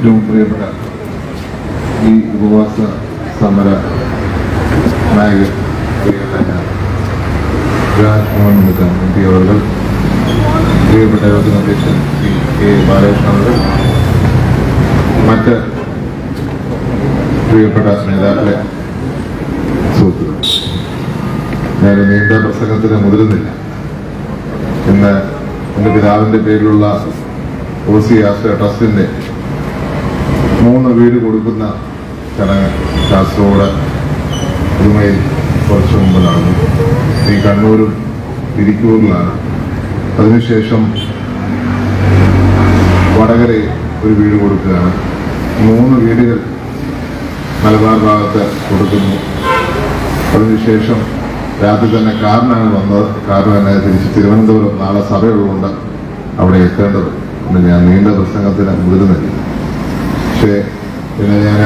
ഏറ്റവും പ്രിയപ്പെട്ട ഈ ഉപവാസ സമര നായകൻ പ്രിയപ്പെട്ട രാജ്മോഹൻ ഉണ്ണിത്താൻ എം പി അവർ പ്രിയപ്പെട്ട യോഗത്തിന് അധ്യക്ഷൻ ശ്രീ കെ ബാലകൃഷ്ണൻ അവർ മറ്റ് പ്രിയപ്പെട്ട നേതാക്കളെ സുഹൃത്തുക്കൾ ഞാൻ നീണ്ട പ്രസംഗത്തിന് മുതിരുന്നില്ല ഇന്ന് എൻ്റെ പിതാവിൻ്റെ പേരിലുള്ള ഒ സി ആശ്രയ ട്രസ്റ്റിൻ്റെ മൂന്ന് വീട് കൊടുക്കുന്ന ചടങ്ങ് കാസർഗോഡ് പുതുമയിൽ കുറച്ചു മുമ്പ് നടന്നു ഈ കണ്ണൂരും തിരിക്കൂറിലാണ് അതിനുശേഷം വടകരയിൽ ഒരു വീട് കൊടുക്കുകയാണ് മൂന്ന് വീടുകൾ മലബാർ ഭാഗത്ത് കൊടുക്കുന്നു അതിനുശേഷം രാത്രി തന്നെ കാറിനാണ് വന്നത് കാറിന് തന്നെ തിരിച്ച് തിരുവനന്തപുരം നാളെ സഭയുള്ളതുകൊണ്ട് അവിടെ എത്തേണ്ടത് കൊണ്ട് ഞാൻ നീണ്ട പ്രസംഗത്തിന് മുതിരുന്നില്ല പക്ഷേ പിന്നെ ഞാൻ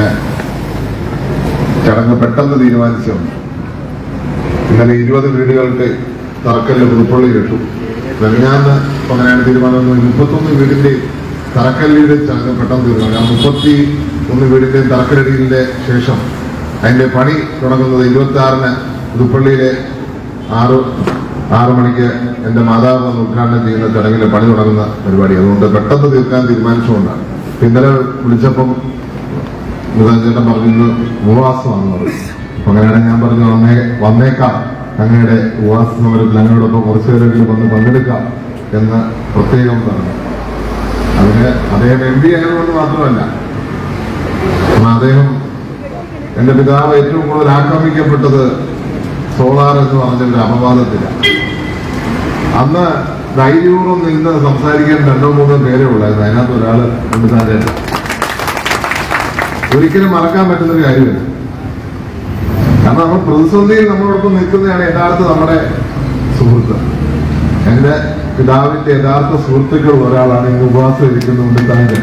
ചടങ്ങ് പെട്ടെന്ന് തീരുമാനിച്ചുണ്ട് ഇന്നലെ ഇരുപത് വീടുകൾക്ക് തറക്കല്ല് പുതുപ്പള്ളി കിട്ടും വെങ്ങാന്ന് അങ്ങനെയാണ് തീരുമാനം മുപ്പത്തൊന്ന് വീടിന്റെ തറക്കല്ലിയുടെ ചടങ്ങ് പെട്ടെന്ന് തീരുമാനം ആ മുപ്പത്തി ഒന്ന് വീടിന്റെ തറക്കല്ലടിയുടെ ശേഷം അതിന്റെ പണി തുടങ്ങുന്നത് ഇരുപത്തി ആറിന് പുതുപ്പള്ളിയിലെ ആറ് ആറ് മണിക്ക് എന്റെ മാതാവ് വന്ന് ഉദ്ഘാടനം ചെയ്യുന്ന ചടങ്ങിലെ പണി തുടങ്ങുന്ന പരിപാടി അതുകൊണ്ട് പെട്ടെന്ന് തീർക്കാൻ തീരുമാനിച്ചുകൊണ്ടാണ് ഇന്നലെ വിളിച്ചപ്പം ചേട്ടൻ പറഞ്ഞു ഉപവാസമാണെന്ന് പറഞ്ഞു അപ്പൊ അങ്ങനെയാണെങ്കിൽ ഞാൻ പറഞ്ഞു വന്നേ വന്നേക്കാം അങ്ങയുടെ ഉപവാസ സമരത്തിൽ അങ്ങയോടൊപ്പം കുറച്ചു പേരെങ്കിലും വന്ന് പങ്കെടുക്കാം എന്ന് പ്രത്യേകം പറഞ്ഞു അതിന് അദ്ദേഹം എം പി ആയതുകൊണ്ട് മാത്രമല്ല കാരണം അദ്ദേഹം എന്റെ പിതാവ് ഏറ്റവും കൂടുതൽ ആക്രമിക്കപ്പെട്ടത് സോളാർ എന്ന് പറഞ്ഞ ഒരു അപവാദത്തിലാണ് അന്ന് ധൈര്യപൂർവ്വം നിന്ന് സംസാരിക്കാൻ രണ്ടോ മൂന്നോ പേരേ ഉള്ളായിരുന്നു അതിനകത്ത് ഒരാള് ഉണ്ണിത്താൻ ഒരിക്കലും മറക്കാൻ പറ്റുന്ന ഒരു കാര്യമില്ല കാരണം നമ്മൾ പ്രതിസന്ധിയിൽ നമ്മളോടൊപ്പം നിൽക്കുന്നതാണ് യഥാർത്ഥ നമ്മുടെ സുഹൃത്ത് എന്റെ പിതാവിന്റെ യഥാർത്ഥ സുഹൃത്തുക്കൾ ഒരാളാണ് ഇന്ന് ഉപവാസം ഇരിക്കുന്ന ഉണ്ണിത്താൻ്റെ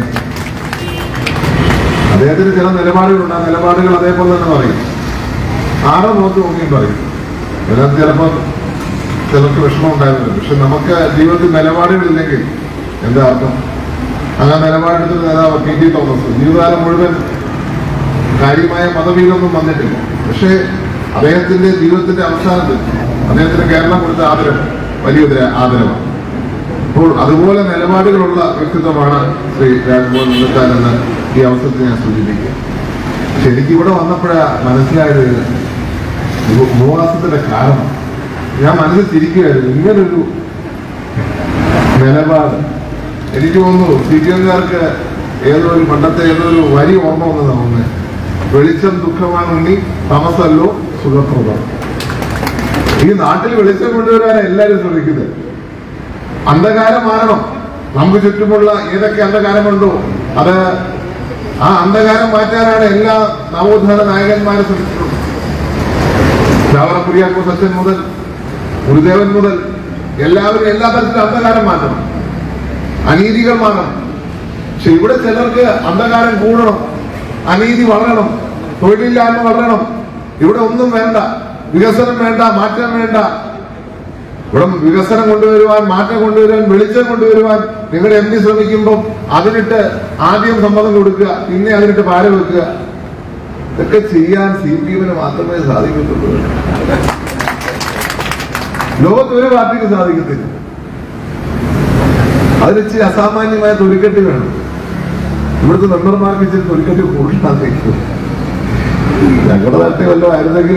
അദ്ദേഹത്തിന് ചില നിലപാടുകളുണ്ട് ആ നിലപാടുകൾ അതേപോലെ തന്നെ പറയും ആറോ മുഖത്ത് നോക്കിയും പറയും ഇതിനകത്ത് ചിലപ്പോൾ ചിലർക്ക് വിഷമം ഉണ്ടായിരുന്നില്ല പക്ഷെ നമുക്ക് ജീവിതത്തിൽ നിലപാടുകളില്ലെങ്കിൽ എന്താ അർത്ഥം അങ്ങനെ നിലപാടെടുത്തൊരു നേതാവ് പി ടി തോമസ് ജീവിതകാലം മുഴുവൻ കാര്യമായ മതവീരൊന്നും വന്നിട്ടില്ല പക്ഷേ അദ്ദേഹത്തിന്റെ ജീവിതത്തിന്റെ അവസാനത്തിൽ അദ്ദേഹത്തിന് കേരളം കൊടുത്ത ആദരം വലിയൊരു ആദരവാണ് അപ്പോൾ അതുപോലെ നിലപാടുകളുള്ള വ്യക്തിത്വമാണ് ശ്രീ രാജ്മോഹൻ ഉണ്ണിത്താൻ എന്ന് ഈ അവസരത്തിൽ ഞാൻ സൂചിപ്പിക്കുക പക്ഷെ എനിക്കിവിടെ വന്നപ്പോഴാ മനസ്സിലായത് ഉപ- ഉപവാസത്തിന്റെ കാരണം ഞാൻ മനസ്സിൽ തിരിക്കുകയായിരുന്നു ഇങ്ങനൊരു നിലപാട് എനിക്ക് തോന്നുന്നു സി പി എംകാർക്ക് ഏതോ ഒരു പണ്ടത്തെ ഏതോ ഒരു വരി ഓർമ്മ വന്നത് നമുക്ക് വെളിച്ചം ദുഃഖമാണ് ഉണ്ണി തമസല്ലോ സുഖപ്രദം ഈ നാട്ടിൽ വെളിച്ചം കൊണ്ടുവരാൻ എല്ലാവരും ശ്രമിക്കുന്നത് അന്ധകാരം മാറണം നമുക്ക് ചുറ്റുമുള്ള ഏതൊക്കെ അന്ധകാരമുണ്ടോ അത് ആ അന്ധകാരം മാറ്റാനാണ് എല്ലാ നവോത്ഥാന നായകന്മാരും ശ്രമിച്ചിട്ടുള്ളത് ചാവറ കുര്യാക്കോസ് അച്ഛൻ മുതൽ ഗുരുദേവൻ മുതൽ എല്ലാവരും എല്ലാ തരത്തിലും അന്ധകാരം മാറ്റണം അനീതികൾ മാറണം പക്ഷെ ഇവിടെ ചിലർക്ക് അന്ധകാരം കൂടണം അനീതി വളരണം തൊഴിലില്ലായ്മ വളരണം ഇവിടെ ഒന്നും വേണ്ട വികസനം വേണ്ട മാറ്റം വേണ്ട ഇവിടെ വികസനം കൊണ്ടുവരുവാൻ മാറ്റം കൊണ്ടുവരുവാൻ വെളിച്ചം കൊണ്ടുവരുവാൻ നിങ്ങളുടെ എം പി ശ്രമിക്കുമ്പോൾ അതിനിട്ട് ആദ്യം സമ്മതം കൊടുക്കുക പിന്നെ അതിനിട്ട് പാര വെക്കുക ഇതൊക്കെ ചെയ്യാൻ സി പി എമ്മിന് മാത്രമേ സാധിക്കത്തുള്ളൂ ലോകത്ത് ഒരു പാർട്ടിക്ക് സാധിക്കത്തില്ല അതിന് ഇച്ചിരി അസാമാന്യമായ തൊലിക്കെട്ടി വേണം ഇവിടുത്തെ മെമ്പർമാർക്ക് ഇച്ചിരി തൊലിക്കെട്ടി കൂടുതലായിരിക്കും ഞങ്ങളുടെ നാട്ടിൽ വല്ലതും ആയിരുന്നെങ്കിൽ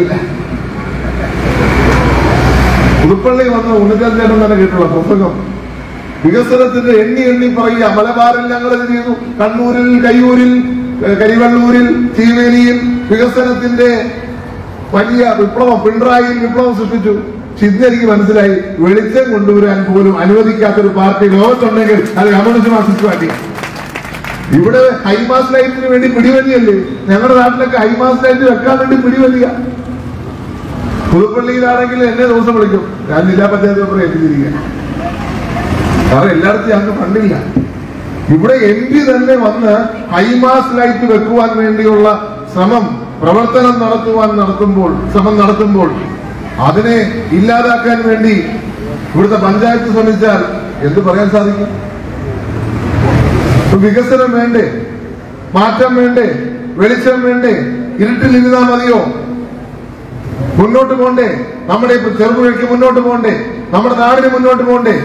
പുതുപ്പള്ളി വന്ന ഉണ്ണിച്ചാൻ ചേട്ടൻ തന്നെ കേട്ടുള്ള പ്രസംഗം വികസനത്തിന്റെ എണ്ണി എണ്ണി പറയുക മലബാറിൽ ഞങ്ങൾ ഇത് ചെയ്തു കണ്ണൂരിൽ കയ്യൂരിൽ ഏഹ് കരിവള്ളൂരിൽ ചീവേലിയിൽ വികസനത്തിന്റെ വലിയ വിപ്ലവം പിണറായിയിൽ വിപ്ലവം സൃഷ്ടിച്ചു പക്ഷെ ഇന്ന് എനിക്ക് മനസ്സിലായി വെളിച്ചം കൊണ്ടുവരാൻ പോലും അനുവദിക്കാത്തൊരു പാർട്ടി ലോകത്തുണ്ടെങ്കിൽ അത് കമ്മ്യൂണിസ്റ്റ് മാർക്സിസ്റ്റ് പാർട്ടി ഇവിടെ ഹൈമാസ് ലൈറ്റിന് വേണ്ടി പിടിവലിയല്ലേ ഞങ്ങളുടെ നാട്ടിലൊക്കെ ഹൈമാസ് ലൈറ്റ് വെക്കാൻ വേണ്ടി പിടിവലിയ പുതുപ്പള്ളിയിലാണെങ്കിൽ എന്നെ ദിവസം വിളിക്കും ഞാൻ ജില്ലാ പഞ്ചായത്ത് മെമ്പർ ഏൽപ്പിച്ചിരിക്കുക കാരണം എല്ലായിടത്തും ഞങ്ങൾക്ക് ഫണ്ടില്ല ഇവിടെ എം പി തന്നെ വന്ന് ഹൈമാസ് ലൈറ്റ് വെക്കുവാൻ വേണ്ടിയുള്ള ശ്രമം പ്രവർത്തനം നടത്തുവാൻ നടത്തുമ്പോൾ ശ്രമം നടത്തുമ്പോൾ അതിനെ ഇല്ലാതാക്കാൻ വേണ്ടി ഇവിടുത്തെ പഞ്ചായത്ത് ശ്രമിച്ചാൽ എന്ത് പറയാൻ സാധിക്കും ഇപ്പൊ വികസനം വേണ്ടേ മാറ്റം വേണ്ടേ വെളിച്ചം വേണ്ടേ ഇരുട്ടിലിരുന്നാ മതിയോ മുന്നോട്ട് പോണ്ടേ നമ്മുടെ ഇപ്പൊ ചെറുപുഴയ്ക്ക് മുന്നോട്ട് പോണ്ടേ നമ്മുടെ നാടിന് മുന്നോട്ട് പോണ്ടേ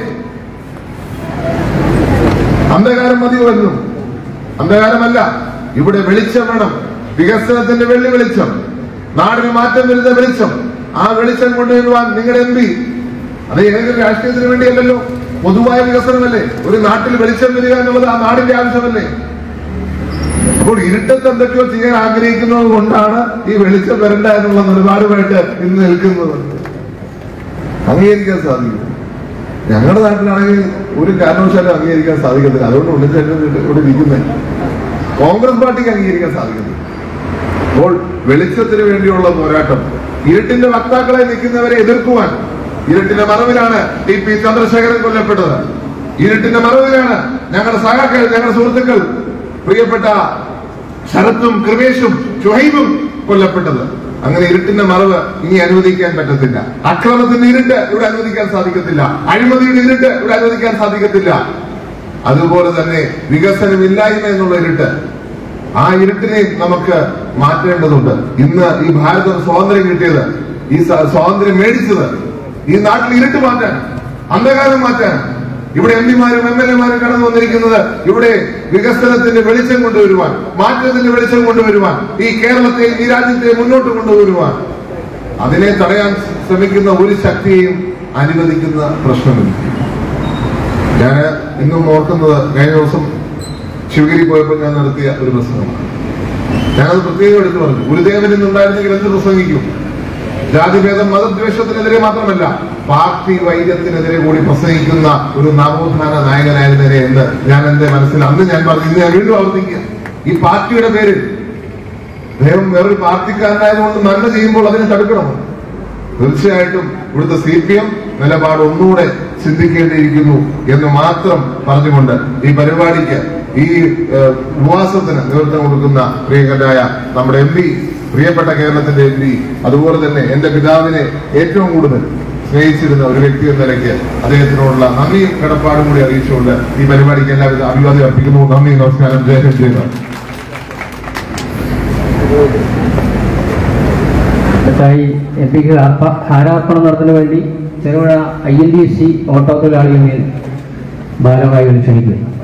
അന്ധകാരം മതിയുമല്ലോ അന്ധകാരമല്ല ഇവിടെ വെളിച്ചം വേണം വികസനത്തിന്റെ വെള്ളി വെളിച്ചം നാടിന് മാറ്റം വരുന്ന വെളിച്ചം ആ വെളിച്ചം കൊണ്ടുവരുവാൻ നിങ്ങളുടെ എം പി അത് ഏതെങ്കിലും രാഷ്ട്രീയത്തിന് വേണ്ടിയല്ലല്ലോ പൊതുവായ വികസനമല്ലേ ഒരു നാട്ടിൽ വെളിച്ചം വരിക എന്നുള്ളത് ആ നാടിന്റെ ആവശ്യമല്ലേ അപ്പോൾ ഇരുട്ടത്ത് എന്തൊക്കെയോ ചെയ്യാൻ ആഗ്രഹിക്കുന്നത് കൊണ്ടാണ് ഈ വെളിച്ചം വരണ്ട എന്നുള്ള നിലപാടുമായിട്ട് ഇന്ന് നിൽക്കുന്നത് അംഗീകരിക്കാൻ സാധിക്കും ഞങ്ങളുടെ നാട്ടിലാണെങ്കിൽ ഒരു കാരണവശാലും അംഗീകരിക്കാൻ സാധിക്കത്തില്ല അതുകൊണ്ട് ഉണ്ണിച്ചേട്ടൻ ഇവിടെ ഇരിക്കുന്നത് കോൺഗ്രസ് പാർട്ടിക്ക് അംഗീകരിക്കാൻ സാധിക്കുന്നില്ല അപ്പോൾ വെളിച്ചത്തിന് വേണ്ടിയുള്ള പോരാട്ടം ഇരുട്ടിന്റെ വക്താക്കളെ നിൽക്കുന്നവരെ എതിർക്കുവാൻ ഇരുട്ടിന്റെ മറവിലാണ് ടി പി ചന്ദ്രശേഖരൻ കൊല്ലപ്പെട്ടത് ഇരുട്ടിന്റെ മറവിലാണ് ഞങ്ങളുടെ സഹാക്കൾ ഞങ്ങളുടെ സുഹൃത്തുക്കൾ പ്രിയപ്പെട്ട ശരത്തും കൃപേഷും ഷുഹൈബും കൊല്ലപ്പെട്ടത് അങ്ങനെ ഇരുട്ടിന്റെ മറവ് ഇനി അനുവദിക്കാൻ പറ്റത്തില്ല അക്രമത്തിന്റെ ഇരുട്ട് ഇവിടെ അനുവദിക്കാൻ സാധിക്കത്തില്ല അഴിമതിയുടെ ഇരുട്ട് ഇവിടെ അനുവദിക്കാൻ സാധിക്കത്തില്ല അതുപോലെ തന്നെ വികസനമില്ലായ്മ എന്നുള്ള ഇരുട്ട് ആ ഇരുട്ടിനെ നമുക്ക് മാറ്റേണ്ടതുണ്ട് ഇന്ന് ഈ ഭാരതം സ്വാതന്ത്ര്യം കിട്ടിയത് ഈ സ- സ്വാതന്ത്ര്യം മേടിച്ചത് ഈ നാട്ടിൽ ഇരുട്ട് മാറ്റാൻ അന്ധകാരം മാറ്റാൻ ഇവിടെ എം പിമാരും എം എൽ എമാരും കടന്നു വന്നിരിക്കുന്നത് ഇവിടെ വികസനത്തിന്റെ വെളിച്ചം കൊണ്ടുവരുവാൻ മാറ്റത്തിന്റെ വെളിച്ചം കൊണ്ടുവരുവാൻ ഈ കേരളത്തെ ഈ രാജ്യത്തെ മുന്നോട്ട് കൊണ്ടുവരുവാൻ അതിനെ തടയാൻ ശ്രമിക്കുന്ന ഒരു ശക്തിയെയും അനുവദിക്കുന്ന പ്രശ്നമില്ല ഞാൻ ഇന്നും ഓർക്കുന്നത് കഴിഞ്ഞ ദിവസം ശിവഗിരി പോയപ്പോൾ ഞാൻ നടത്തിയ ഒരു പ്രസംഗമാണ് ഞാനത് പ്രത്യേകം എടുത്തു പറഞ്ഞു ഗുരുദേവൻ ഇന്നുണ്ടായിരുന്നെങ്കിൽ എന്ത് പ്രസംഗിക്കും ജാതിഭേദം മതദ്വേഷത്തിനെതിരെ മാത്രമല്ല പാർട്ടി വൈദ്യത്തിനെതിരെ കൂടി പ്രസംഗിക്കുന്ന ഒരു നവോത്ഥാന നായകനായിരുന്നേനെ എന്ന് ഞാൻ എന്റെ മനസ്സിൽ അന്ന് ഞാൻ പറഞ്ഞു ഇന്ന് ഞാൻ വീണ്ടും ആവർത്തിക്കുക ഈ പാർട്ടിയുടെ പേരിൽ അദ്ദേഹം വേറൊരു പാർട്ടിക്കാരനായതുകൊണ്ട് നന്മ ചെയ്യുമ്പോൾ അതിനെ തടുക്കണമോ തീർച്ചയായിട്ടും ഇവിടുത്തെ സി പി എം നിലപാട് ഒന്നുകൂടെ ചിന്തിക്കേണ്ടിയിരിക്കുന്നു എന്ന് മാത്രം പറഞ്ഞുകൊണ്ട് ഈ പരിപാടിക്ക് ഈ ഏഹ്, ഉപവാസത്തിന് നേതൃത്വം കൊടുക്കുന്ന പ്രിയങ്കരായ നമ്മുടെ എം പി പ്രിയപ്പെട്ട കേരളത്തിന്റെ എം പി അതുപോലെ തന്നെ എന്റെ പിതാവിനെ ഏറ്റവും കൂടുതൽ സ്നേഹിച്ചിരുന്ന ഒരു വ്യക്തി എന്ന നിലയ്ക്ക് അദ്ദേഹത്തിനോടുള്ള നന്ദിയും കടപ്പാടും കൂടി അറിയിച്ചുകൊണ്ട് ഈ പരിപാടിക്ക് എല്ലാവിധ അഭിവാദ്യം അർപ്പിക്കുന്നു നന്ദി നമസ്കാരം ജയ ഹിന്ദ് ജയ ഭാരത്. അടുത്തായി എം പിക്ക് ഹാരാർപ്പണം നടത്തുന്നതിന് വേണ്ടി Cherupuzha I N D C auto തൊഴിലാളി യൂണിയൻ ഭാരവാഹികൾ ക്ഷണിക്കുന്നു